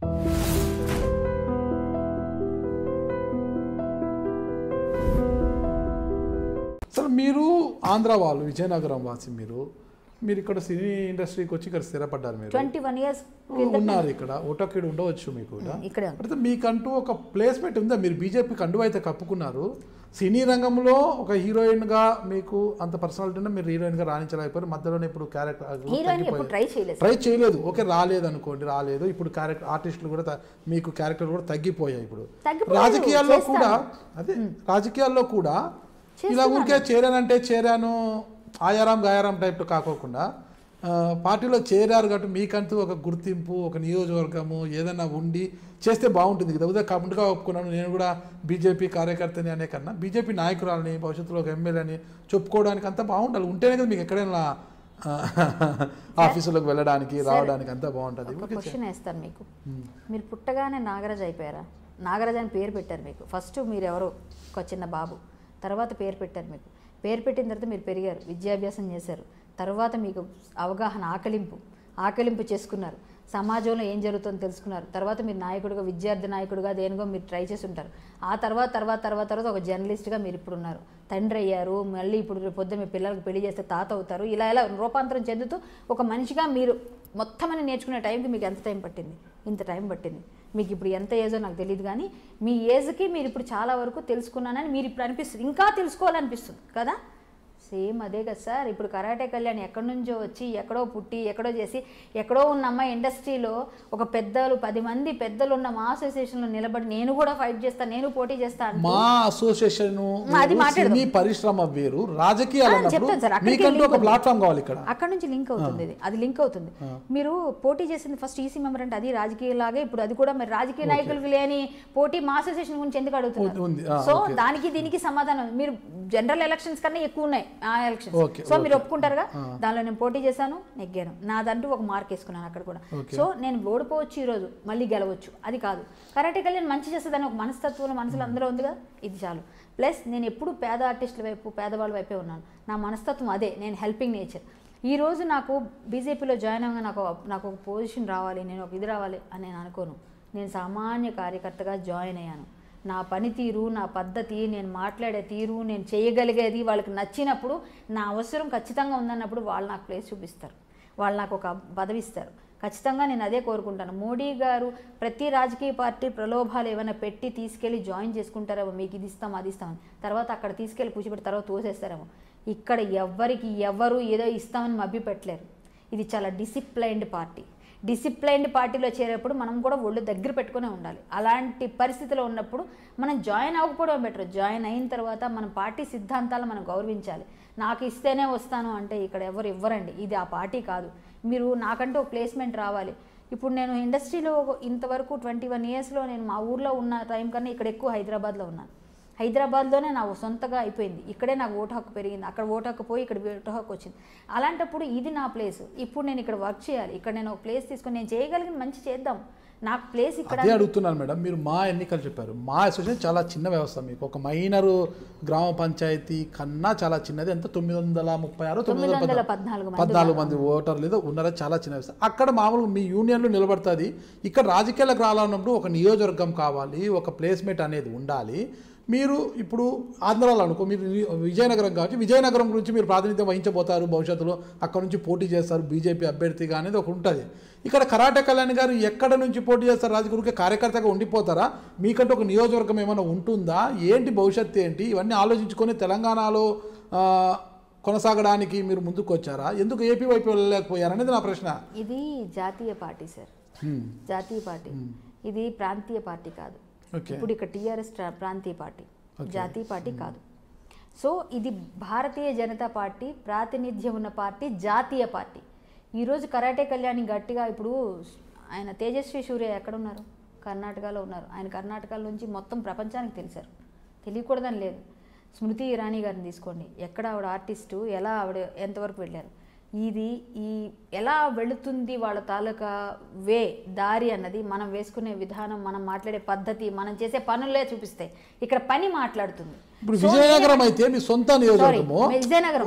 అసలు మీరు ఆంధ్ర వాళ్ళు విజయనగరం వాసి మీరు మీరు ఇక్కడ సినీ ఇండస్ట్రీకి వచ్చి ఇక్కడ స్థిరపడ్డారు మీరు ట్వంటీ వన్ ఇయర్స్ ఉన్నారు ఇక్కడ ఓటోకిడ్ ఉండవచ్చు మీకు కూడా ఇక్కడ అయితే మీకంటూ ఒక ప్లేస్మెంట్ ఉందా మీరు బీజేపీ కండువ అయితే కప్పుకున్నారు సినీ రంగంలో ఒక హీరోయిన్ గా మీకు అంత పర్సనాలిటీ ఉన్నా మీరు హీరోయిన్ గా రాణించలేకపోయారు మధ్యలోనే ఇప్పుడు క్యారెక్టర్ హీరోయిన్ ఎప్పుడు ట్రై చేయలేదు ట్రై చేయలేదు ఓకే రాలేదు అనుకోండి రాలేదు ఇప్పుడు క్యారెక్టర్ ఆర్టిస్టులు కూడా త- మీకు క్యారెక్టర్ కూడా తగ్గిపోయాయి ఇప్పుడు తగ్గిపోలేదు, రాజకీయాల్లో చేస్తాను. కూడా అదే రాజకీయాల్లో కూడా ఇలా ఊరికే చేరానంటే చేరాను ఆయారాం గాయారాం టైప్ కాకోకుండా ఆ, పార్టీలో చేరారు కాబట్టి మీకంటూ ఒక గుర్తింపు ఒక నియోజకవర్గము ఏదైనా ఉండి చేస్తే బాగుంటుంది కదా ఉదయం కమిటీగా ఒప్పుకున్నాను నేను కూడా బీజేపీ కార్యకర్తని అనే కన్నా బీజేపీ నాయకురాలని భవిష్యత్తులో ఒక ఎమ్మెల్యేని చెప్పుకోవడానికి అంతా బాగుండాలి ఉంటేనే కదా మీకు ఎక్కడైనా ఆ, ఆఫీసులోకి వెళ్ళడానికి రావడానికి అంతా బాగుంటుంది ఒక క్వశ్చన్ వేస్తాను మీకు మీరు పుట్టగానే నాగరాజ్ అయిపోయారా నాగరాజ్ అని పేరు పెట్టారు మీకు ఫస్ట్ మీరు ఎవరో ఒక చిన్న బాబు తర్వాత పేరు పెట్టారు మీకు పేరు పెట్టిన తర్వాత మీరు పెరిగారు విద్యాభ్యాసం చేశారు తర్వాత మీకు అవగాహన ఆకలింపు ఆకలింపు చేసుకున్నారు సమాజంలో ఏం జరుగుతుందో తెలుసుకున్నారు తర్వాత మీరు నాయకుడిగా విద్యార్థి నాయకుడిగా దేనిగో మీరు ట్రై చేసి ఉంటారు ఆ తర్వాత తర్వాత తర్వాత తర్వాత ఒక జర్నలిస్ట్గా మీరు ఇప్పుడు ఉన్నారు తండ్రి అయ్యారు మళ్ళీ ఇప్పుడు రేపు పొద్దున్న మీ పిల్లలకు పెళ్లి చేస్తే తాత అవుతారు ఇలా ఇలా రూపాంతరం చెందుతూ ఒక మనిషిగా మీరు మొత్తం అని నేర్చుకునే టైంకి మీకు ఎంత టైం పట్టింది ఇంత టైం పట్టింది మీకు ఇప్పుడు ఎంత ఏజో నాకు తెలియదు కానీ మీ ఏజ్కి మీరు ఇప్పుడు చాలా వరకు తెలుసుకున్నానని మీరు ఇప్పుడు అనిపిస్తుంది ఇంకా తెలుసుకోవాలనిపిస్తుంది కదా సేమ్ అదే కదా సార్ ఇప్పుడు కరాటే కళ్యాణ్ ఎక్కడి నుంచో వచ్చి ఎక్కడో పుట్టి ఎక్కడో చేసి ఎక్కడో ఉన్న అమ్మాయి ఇండస్ట్రీలో ఒక పెద్దలు పది మంది పెద్దలు ఉన్న మా అసోసియేషన్లో నిలబడి నేను కూడా ఫైట్ చేస్తా నేను పోటీ చేస్తా అంటూ మా అసోసియేషన్ అది మాట్లాడదాం. సినీ పరిశ్రమ వేరు రాజకీయాలు ఆ, అన్నప్పుడు చెప్తాను సార్, అక్కడికి మీకంటూ ఒక వెళ్ళిపోతుంది. ప్లాట్ఫామ్ కావాలి ఇక్కడ అక్కడ నుంచి లింక్ అవుతుంది ఇది అది లింక్ అవుతుంది మీరు పోటీ చేసింది ఫస్ట్ ఈసీ మెంబర్ అంటే అది రాజకీయ లాగే ఇప్పుడు అది కూడా మరి రాజకీయ నాయకులకు లేని పోటీ మా అసోసియేషన్ గురించి ఎందుకు అడుగుతున్నారు ఉంది. ఆ, సో ఓకే. దానికి దీనికి సమాధానం ఉంది. మీరు జనరల్ ఎలక్షన్స్ కన్నా ఎక్కువ ఉన్నాయి ఆ ఎలక్షన్స్ ఓకే, సో మీరు ఒప్పుకుంటారుగా దానిలో నేను పోటీ చేశాను నెగ్గాను నాదంటూ ఒక మార్క్ వేసుకున్నాను అక్కడ కూడా ఓకే. సో నేను ఓడిపోవచ్చు ఈరోజు మళ్ళీ గెలవచ్చు అది కాదు కరాటే కళ్యాణ్ మంచి చేస్తుందని ఒక మనస్తత్వంలో మనసులో అందరూ ఉంది కదా ఇది చాలు ప్లస్ నేను ఎప్పుడు పేద ఆర్టిస్టుల వైపు పేదవాళ్ళ వైపే ఉన్నాను నా మనస్తత్వం అదే నేను హెల్పింగ్ నేచర్ ఈ రోజు నాకు బీజేపీలో జాయిన్ అవ్వగా నాకు నాకు ఒక పొజిషన్ రావాలి నేను ఒక ఇది రావాలి అని నేను అనుకోను నేను సామాన్య కార్యకర్తగా జాయిన్ అయ్యాను నా పనితీరు నా పద్ధతి నేను మాట్లాడే తీరు నేను చేయగలిగేది వాళ్ళకి నచ్చినప్పుడు నా అవసరం ఖచ్చితంగా ఉందన్నప్పుడు వాళ్ళు నాకు ప్లేస్ చూపిస్తారు వాళ్ళు నాకు ఒక పదవి ఇస్తారు ఖచ్చితంగా నేను అదే కోరుకుంటాను మోడీ గారు ప్రతి రాజకీయ పార్టీ ప్రలోభాలు ఏమైనా పెట్టి తీసుకెళ్ళి జాయిన్ చేసుకుంటారేమో మీకు ఇది ఇస్తాం అది ఇస్తామని తర్వాత అక్కడ తీసుకెళ్ళి కూర్చోబెట్టి తర్వాత తోసేస్తారేమో ఇక్కడ ఎవ్వరికి ఎవరు ఏదో ఇస్తామని మభ్య పెట్టలేరు ఇది చాలా డిసిప్లైన్డ్ పార్టీ డిసిప్లైన్డ్ పార్టీలో చేరేప్పుడు మనం కూడా ఒళ్ళు దగ్గర పెట్టుకునే ఉండాలి అలాంటి పరిస్థితిలో ఉన్నప్పుడు మనం జాయిన్ అవ్వకపోవడం బెటర్ జాయిన్ అయిన తర్వాత మన పార్టీ సిద్ధాంతాలు మనం గౌరవించాలి నాకు ఇస్తేనే వస్తాను అంటే ఇక్కడ ఎవరు ఇవ్వరండి ఇది ఆ పార్టీ కాదు మీరు నాకంటూ ఒక ప్లేస్మెంట్ రావాలి ఇప్పుడు నేను ఇండస్ట్రీలో ఇంతవరకు ట్వంటీ వన్ ఇయర్స్లో నేను మా ఊర్లో ఉన్న టైం కన్నా ఇక్కడ ఎక్కువ హైదరాబాద్లో ఉన్నాను హైదరాబాద్లోనే నా సొంతగా అయిపోయింది ఇక్కడే నాకు ఓటు హక్కు పెరిగింది అక్కడ ఓటు హక్కు పోయి ఇక్కడ ఓటు హక్కు వచ్చింది అలాంటప్పుడు ఇది నా ప్లేస్ ఇప్పుడు నేను ఇక్కడ వర్క్ చేయాలి ఇక్కడ నేను ఒక ప్లేస్ తీసుకొని నేను చేయగలిగిన మంచి చేద్దాం నాకు ప్లేస్ ఇక్కడ అదే అడుగుతున్నాను మేడం మీరు మా ఎన్నికలు చెప్పారు మా అసోసియేషన్ చాలా చిన్న వ్యవస్థ మీకు ఒక మైనర్ గ్రామ పంచాయతీ కన్నా చాలా చిన్నది ఎంత తొమ్మిది వందల ముప్పై ఆరు తొమ్మిది వందల తొమ్మిది వందల పద్నాలుగు పద్నాలుగు మంది పద్నాలుగు మంది ఓటర్లు ఏదో ఉన్నారా చాలా చిన్న వ్యవస్థ అక్కడ మామూలుగా మీ యూనియన్లు నిలబడుతుంది ఇక్కడ రాజకీయాలకు రావాలన్నప్పుడు ఒక నియోజకవర్గం కావాలి ఒక ప్లేస్మెంట్ అనేది ఉండాలి మీరు ఇప్పుడు ఆంధ్రాలో అనుకో మీరు వి- విజయనగరం కాబట్టి విజయనగరం గురించి మీరు ప్రాతినిధ్యం వహించబోతారు భవిష్యత్తులో అక్కడ నుంచి పోటీ చేస్తారు బీజేపీ అభ్యర్థిగా అనేది ఒకటి ఉంటుంది ఇక్కడ కరాటే కళ్యాణ్ గారు ఎక్కడ నుంచి పోటీ చేస్తారు రాజకీయ కార్యకర్తగా ఉండిపోతారా మీకంటే ఒక నియోజకవర్గం ఏమైనా ఉంటుందా ఏంటి భవిష్యత్తు ఏంటి ఇవన్నీ ఆలోచించుకొని తెలంగాణలో ఆ, కొనసాగడానికి మీరు ముందుకు వచ్చారా ఎందుకు ఏపీ వైపు వెళ్ళలేకపోయారు అనేది నా ప్రశ్న ఇది జాతీయ పార్టీ సార్ హ్మ్. జాతీయ పార్టీ ఇది ప్రాంతీయ పార్టీ కాదు ఓకే ఇప్పుడు ఇక్కడ టీఆర్ఎస్ ప్రాంతీయ పార్టీ జాతీయ పార్టీ కాదు సో ఇది భారతీయ జనతా పార్టీ ప్రాతినిధ్యం ఉన్న పార్టీ జాతీయ పార్టీ ఈరోజు కరాటే కళ్యాణి గట్టిగా ఇప్పుడు ఆయన తేజస్వి సూర్య ఎక్కడ ఉన్నారు కర్ణాటకలో ఉన్నారు ఆయన కర్ణాటక నుంచి మొత్తం ప్రపంచానికి తెలిసారు తెలియకూడదని లేదు స్మృతి ఇరానీ గారిని తీసుకోండి ఎక్కడ ఆవిడ ఆర్టిస్టు ఎలా ఆవిడ ఎంతవరకు వెళ్ళారు ఇది ఈ ఎలా వెళుతుంది వాళ్ళ తాలూకా వే దారి అన్నది మనం వేసుకునే విధానం మనం మాట్లాడే పద్ధతి మనం చేసే పనులే చూపిస్తాయి ఇక్కడ పని మాట్లాడుతుంది ఇప్పుడు విజయనగరం అయితే మీ సొంత నియోజకవర్గము విజయనగరం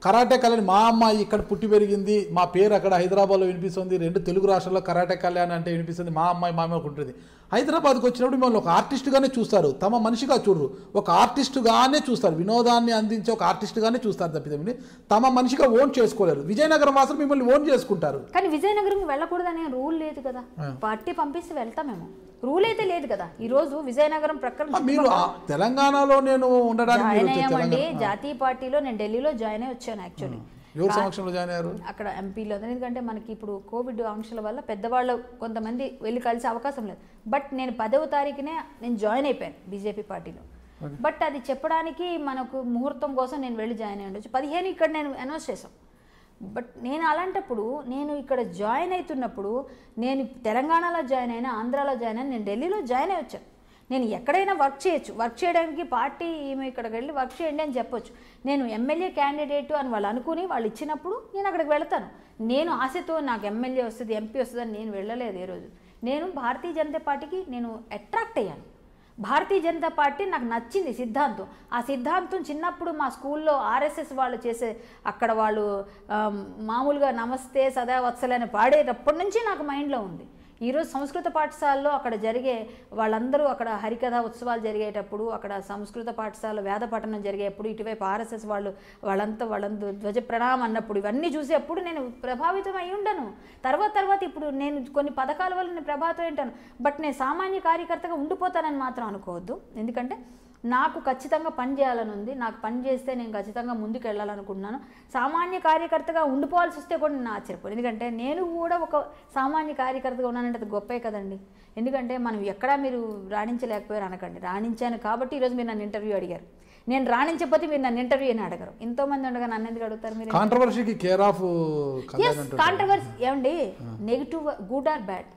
కరాటే కళ్యాణ్ మా అమ్మాయి ఇక్కడ పుట్టి పెరిగింది మా పేరు అక్కడ హైదరాబాద్లో వినిపిస్తుంది రెండు తెలుగు రాష్ట్రాల్లో కరాటే కళ్యాణ్ అంటే వినిపిస్తుంది మా అమ్మాయి మా అమ్మాయి ఉంటుంది హైదరాబాద్కి వచ్చినప్పుడు మిమ్మల్ని ఒక ఆర్టిస్ట్గానే చూస్తారు తమ మనిషిగా చూడరు ఒక ఆర్టిస్ట్గానే చూస్తారు వినోదాన్ని అందించే ఒక ఆర్టిస్ట్గానే చూస్తారు తప్పితే తమ మనిషిగా ఓన్ చేసుకోలేరు విజయనగరం వాసులు మిమ్మల్ని ఓన్ చేసుకుంటారు కానీ విజయనగరంకి వెళ్ళకూడదనే రూల్ లేదు కదా పార్టీ పంపిస్తే వెళ్తామేమో రూల్ అయితే లేదు కదా ఈ రోజు విజయనగరం ప్రక్కన ఆ, మీరు ఆ తెలంగాణలో నేను ఉండడానికి మీరు జాయిన్ వచ్చే అయ్యామండి తెలంగాణ జాతీయ పార్టీలో నేను ఢిల్లీలో జాయిన్ అయ్యి వచ్చాను యాక్చువల్లీ ఎవరి సమక్షంలో జాయిన్ అయ్యారు అక్కడ ఎంపీలో ఎందుకంటే మనకి ఇప్పుడు కోవిడ్ ఆంక్షల వల్ల పెద్దవాళ్ళు కొంతమంది వెళ్ళి కలిసే అవకాశం లేదు బట్ నేను పదవ తారీఖునే నేను జాయిన్ అయిపోయాను బీజేపీ పార్టీలో బట్ అది చెప్పడానికి మనకు ముహూర్తం కోసం నేను వెళ్ళి జాయిన్ అయ్యి ఉండొచ్చు పదిహేను ఇక్కడ నేను అనౌన్స్ చేశాం బట్ నేను అలాంటప్పుడు నేను ఇక్కడ జాయిన్ అవుతున్నప్పుడు నేను తెలంగాణలో జాయిన్ అయినా ఆంధ్రాలో జాయిన్ అయినా నేను ఢిల్లీలో జాయిన్ అయ్యి వచ్చాను నేను ఎక్కడైనా వర్క్ చేయొచ్చు వర్క్ చేయడానికి పార్టీ ఈమె ఇక్కడికి వెళ్ళి వర్క్ చేయండి అని చెప్పొచ్చు నేను ఎమ్మెల్యే క్యాండిడేట్ అని వాళ్ళు అనుకుని వాళ్ళు ఇచ్చినప్పుడు నేను అక్కడికి వెళ్తాను నేను ఆశతో నాకు ఎమ్మెల్యే వస్తుంది ఎంపీ వస్తుంది అని నేను వెళ్ళలేదు ఏ రోజు నేను భారతీయ జనతా పార్టీకి నేను అట్రాక్ట్ అయ్యాను భారతీయ జనతా పార్టీ నాకు నచ్చింది సిద్ధాంతం ఆ సిద్ధాంతం చిన్నప్పుడు మా స్కూల్లో ఆర్ఎస్ఎస్ వాళ్ళు చేసే అక్కడ వాళ్ళు ఆ, మామూలుగా నమస్తే సదా వత్సలని పాడేటప్పటి నుంచి నాకు మైండ్లో ఉంది ఈరోజు సంస్కృత పాఠశాలలో అక్కడ జరిగే వాళ్ళందరూ అక్కడ హరికథ ఉత్సవాలు జరిగేటప్పుడు అక్కడ సంస్కృత పాఠశాల వేద పఠనం జరిగేప్పుడు ఇటువైపు ఆర్ఎస్ఎస్ వాళ్ళు వాళ్ళంతా వాళ్ళంతా ధ్వజ ప్రణామం అన్నప్పుడు ఇవన్నీ చూసేప్పుడు నేను ప్రభావితం అయి ఉండను తర్వాత తర్వాత ఇప్పుడు నేను కొన్ని పథకాల వల్ల నేను ప్రభావితం ఉంటాను బట్ నేను సామాన్య కార్యకర్తగా ఉండిపోతానని మాత్రం అనుకోవద్దు ఎందుకంటే నాకు ఖచ్చితంగా పని చేయాలని ఉంది నాకు పని చేస్తే నేను ఖచ్చితంగా ముందుకు వెళ్ళాలనుకుంటున్నాను సామాన్య కార్యకర్తగా ఉండిపోవాల్సి వస్తే కూడా నేను ఆశ్చర్యపోను ఎందుకంటే నేను కూడా ఒక సామాన్య కార్యకర్తగా ఉన్నానంటే అది గొప్పే కదండి ఎందుకంటే మనం ఎక్కడా మీరు రాణించలేకపోయారు అనకండి రాణించాను కాబట్టి ఈరోజు మీరు నన్ను ఇంటర్వ్యూ అడిగారు నేను రాణించకపోతే మీరు నన్ను ఇంటర్వ్యూ అని అడగరు ఎంతోమంది ఉండగా నన్ను ఎందుకు అడుగుతారు మీరు కాంట్రవర్సీకి కేర్ ఆఫ్ కళ్యాణ్ ఎస్ అంటారు కాంట్రవర్సీ ఏమండి నెగిటివ్ గుడ్ ఆర్ బ్యాడ్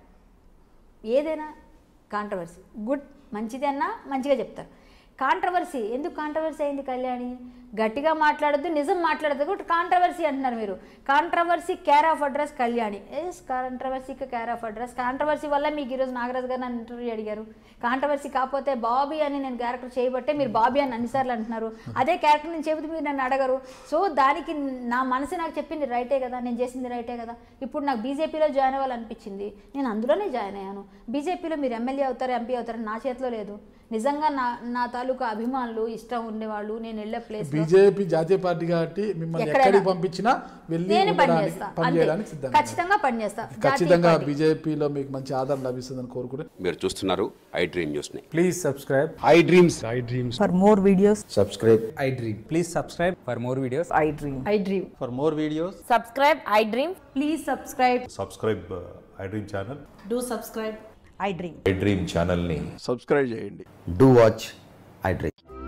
ఏదైనా కాంట్రవర్సీ గుడ్ మంచిది అన్నా మంచిగా చెప్తారు కాంట్రవర్సీ ఎందుకు కాంట్రవర్సీ అయింది కళ్యాణి గట్టిగా మాట్లాడద్దు నిజం మాట్లాడద్దు కూడా కాంట్రవర్సీ అంటున్నారు మీరు controversy care of address Kalyani S కాంట్రవర్సీకి కేర్ ఆఫ్ అడ్రస్ కాంట్రవర్సీ వల్ల మీకు ఈరోజు నాగరాజు గారు నన్ను ఇంటర్వ్యూ అడిగారు కాంట్రవర్సీ కాకపోతే బాబీ అని నేను క్యారెక్టర్ చేయబట్టే మీరు బాబీ అని అన్నిసార్లు అంటున్నారు అదే క్యారెక్టర్ నేను చెబితే మీరు నన్ను అడగరు సో దానికి నా మనసు నాకు చెప్పింది రైటే కదా నేను చేసింది రైటే కదా ఇప్పుడు నాకు బీజేపీలో జాయిన్ అవ్వాలనిపించింది నేను అందులోనే జాయిన్ అయ్యాను బీజేపీలో మీరు ఎమ్మెల్యే అవుతారు ఎంపీ అవుతారు నా చేతిలో లేదు నిజంగా నా నా తాలూకా అభిమానులు ఇష్టం ఉండేవాళ్ళు నేను వెళ్ళే ప్లేస్ బీజేపీ జాతీయ పార్టీ కాబట్టి మిమ్మల్ని ఎక్కడైనా. ఎక్కడికి పంపించినా వెళ్ళి నేను పని ఉండడానికి చేస్తా పని అంతే. చేయడానికి సిద్ధంగా ఖచ్చితంగా పని చేస్తా జాతీయ ఖచ్చితంగా పార్టీ. బీజేపీలో మీకు మంచి ఆదరణ లభిస్తుందని కోరుకుంటే మీరు చూస్తున్నారు ఐ డ్రీమ్ న్యూస్ని Please subscribe. I dreams For more videos, subscribe I dream. Please subscribe for more videos. I dream. I dream. For more videos. subscribe i dream Please subscribe. Subscribe I dream channel do subscribe I dream. i dream ఛానల్ని subscribe చేయండి do watch i dream